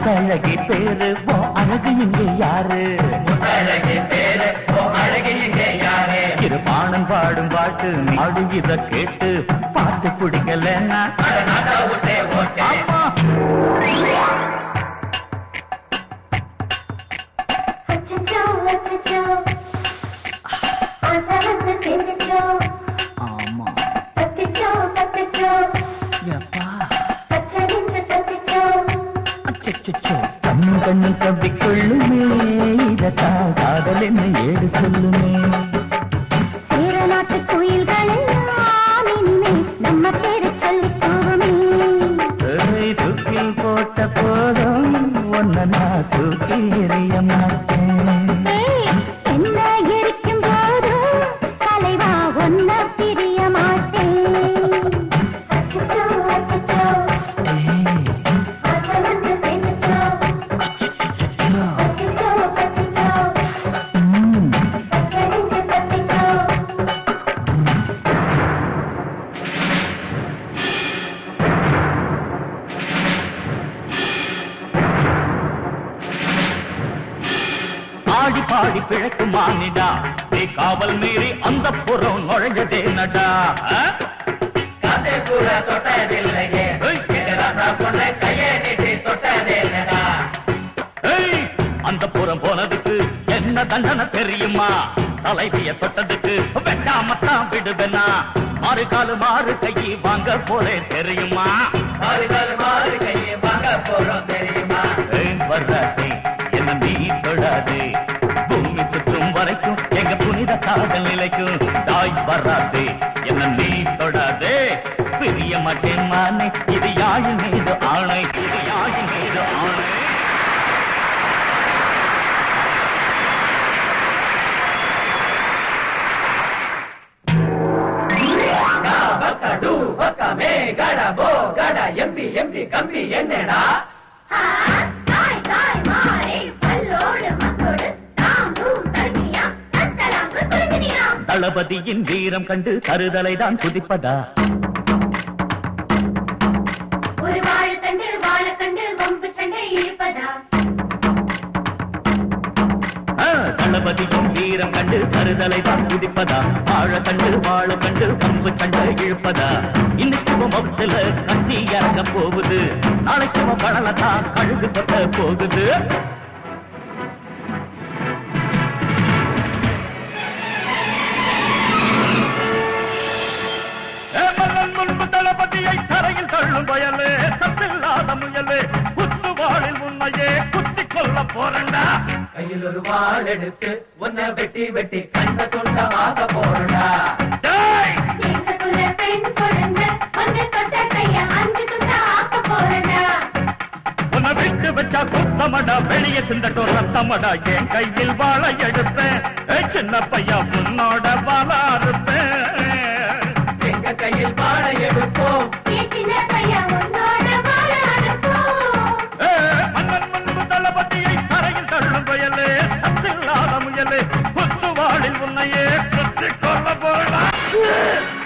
முத்தழகி பேரு ஓ அழகு இங்கே யாரு முத்தழகி பேரு ஓ அழகு இங்கே யாரு இரு பாணன் பாடும் பாட்டு நாடு இத கேட்டு பாட்டு பிடிக்கலன்னா அட நாட்டா விட்டே ஓட்டே ஆமா அச்சச்சோ அச்சச்சோ ஆசை வந்து சேர்ந்துச்சோ ஆமா தப்பிச்சோ தப்பிச்சோ எப்பா பச்சை நெஞ்சு தப்பிச்சோ அச்சச்சோ கண்ணு கண்ணு தப்பிக்கொள்ளுமே இதத்தான் காதல் என்ன ஏடு சொல்லுமே சேர நாட்டு குயில்கள் எல்லாம் இனிமே நம்ம பேரு சொல்லி கூவுமே ஏய், தூக்கில் போட்ட போதும் ஒன்ன நான் தூக்கி எறிய மாட்டேன் ஏய், என்ன எரிக்கும் போதும் தலைவா ஒன்ன பிரிய மாட்டேன் அச்சச்சோ அச்சச்சோ ஏய், ஆசை வந்து சேர்ந்துச்சோ அச்சச்சோ. தப்பிச்சோ தப்பிச்சோ ம், பச்சை நெஞ்சு தப்பிச்சோ ஆடி பாடி பிழைக்கும் மானிடா நீ காவல் மீறி அந்த புறம் நுழைஞ்சதே நடா ஆ? காத்தே கூட தொட்டதில்லையே ஏய். எங்க ராசா பொண்ணு கையை நீட்டி தொட்டதே என்னடா ஏய், அந்த புறம் போனதுக்கு என்ன தண்டனை தெரியுமா தலைவிய தொட்டதுக்கு வெட்டாமத்தான் விடுவேனா மாறு காலு மாறு கையை வாங்க போறேன் தெரியுமா மாறு கால் மாறு கையை வாங்க போறோம் தெரியுமா ஏன் வர்றாதே என்ன நீ தொடாதே பூமி சுற்றும் வரைக்கும் எங்க புனித காதல் நிலைக்கும் தாய் வராதே என்ன நீ தொடாதே பிரிய மாட்டேன் மானே இது யாழின் மீது ஆணை இது யாழின் மீது ஆணை கா பக்க டு பக்க மே கட போ கட எம்பி எம்பி கம்பி என்னடா தாய் தாய் மாறே பல்லோடு மசோடு தாம் தூம் தர்மியா தத்தலாங்கு துருங்கினியா தளபதியின் வீரம் கண்டு கருதலை தான் குதிப்பதா ஒரு வாழைத்தண்டு வாழைத்தண்டு வம்பு சண்டை இழுப்பதா ஆ, தளபதியின் வீரம் கண்டு கருதலை தான் குதிப்பதா வாழ கண்டு வாழ கண்டு பம்பு சண்டை இழுப்பதா இன்னைக்கு உன் முகத்துல கத்தி இறங்க போகுது நாளைக்கு உன் கடலை தான் கழுகு கொட்ட போகுது ஏமலன் முன்பு தளபதியை தரையில் தள்ளும் பயலே சத்தில்லாத முயலே குத்து வாழில் உன்னையே குத்தி கொல்ல போறண்டா கையில் ஒரு வாள் எடுத்து உன்னை வெட்டி வெட்டி கண்ட துண்டமாக போறடா டேய் எங்கக்குள்ள பெண் குழந்தை ஒன்று தொட்ட கைய அஞ்சு துண்டா ஆக்க போறடா உன்னை விட்டு வச்சா குத்தமடா வெளியே சிந்தட்டும் ரத்தமடா என் கையில் வாழ எடுப்பேன் ஏய், சின்ன பையா உன்னோட வாழ அறுப்பேன் எங்க கையில் வாழை எடுப்போம் என் சின்ன பையன் உன்னோட வாழ அனுப்போம் ஏய், மன்னன் முன்பு தளபதியை தரையில் தள்ளும் பயலே சத்தில்லாத முயலே குத்து வாழில் உன்னையே குத்தி கொல்ல போறா